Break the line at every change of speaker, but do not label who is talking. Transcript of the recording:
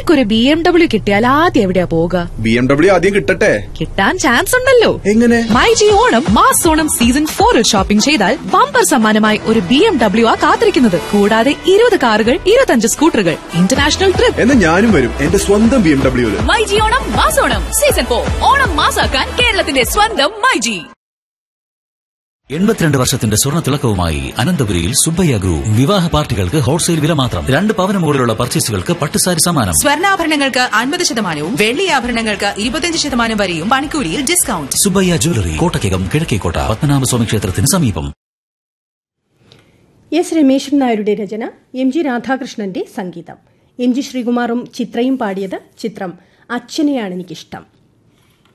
നിനക്കൊരു B M W കിട്ടിയാൽ ആദ്യം എവിടെയാ പോവുക
ബി എം ഡബ്ല്യു ആദ്യം കിട്ടട്ടെ
കിട്ടാൻ ചാൻസ് ഉണ്ടല്ലോ
എങ്ങനെ
my G Onam mass Onam season ഫോറിൽ ഷോപ്പിംഗ് ചെയ്താൽ ബമ്പർ സമ്മാനമായി ഒരു ബി എം ഡബ്ല്യു ആ കാത്തിരിക്കുന്നത് കൂടാതെ ഇരുപത് കാറുകൾ ഇരുപത്തഞ്ച് സ്കൂട്ടറുകൾ ഇന്റർനാഷണൽ ട്രിപ്പ്
എന്നാ ഞാനും വരും എന്റെ സ്വന്തം ബി എം ഡബ്ല്യൂല്
മൈജി ഓണം മാസോണം സീസൺ ഫോർ ഓണം മാസാക്കാൻ കേരളത്തിന്റെ സ്വന്തം മൈജി
എൺപത്തിരണ്ട് വർഷത്തിന്റെ സ്വർണ്ണ തിളക്കവുമായി അനന്തപുരിയിൽ സുബ്ബയ്യ ഗ്രൂപ്പ് വിവാഹ പാർട്ടികൾക്ക് ഹോൾസെയിൽ വില മാത്രം രണ്ട് പവന് മുകളിലുള്ള പർച്ചേസുകൾക്ക് പട്ടുസാരി സമ്മാനം
സ്വർണ്ണാഭരണങ്ങൾക്ക് അൻപത് ശതമാനവും വെള്ളി ആഭരണങ്ങൾക്ക് ഇരുപത്തിയഞ്ച് ശതമാനം വരെയും പണിക്കൂലിയിൽ ഡിസ്കൗണ്ട്
സുബ്ബയ്യ ജ്വല്ലറി കോട്ടയ്ക്കകം കിഴക്കേക്കോട്ട പത്മനാഭസ്വാമി ക്ഷേത്രത്തിന് സമീപം
എസ് രമേശൻ നായരുടെ രചന എം ജി രാധാകൃഷ്ണന്റെ സംഗീതം എം ജി ശ്രീകുമാറും ചിത്രയും പാടിയത് ചിത്രം അച്ഛനെയാണ് എനിക്കിഷ്ടം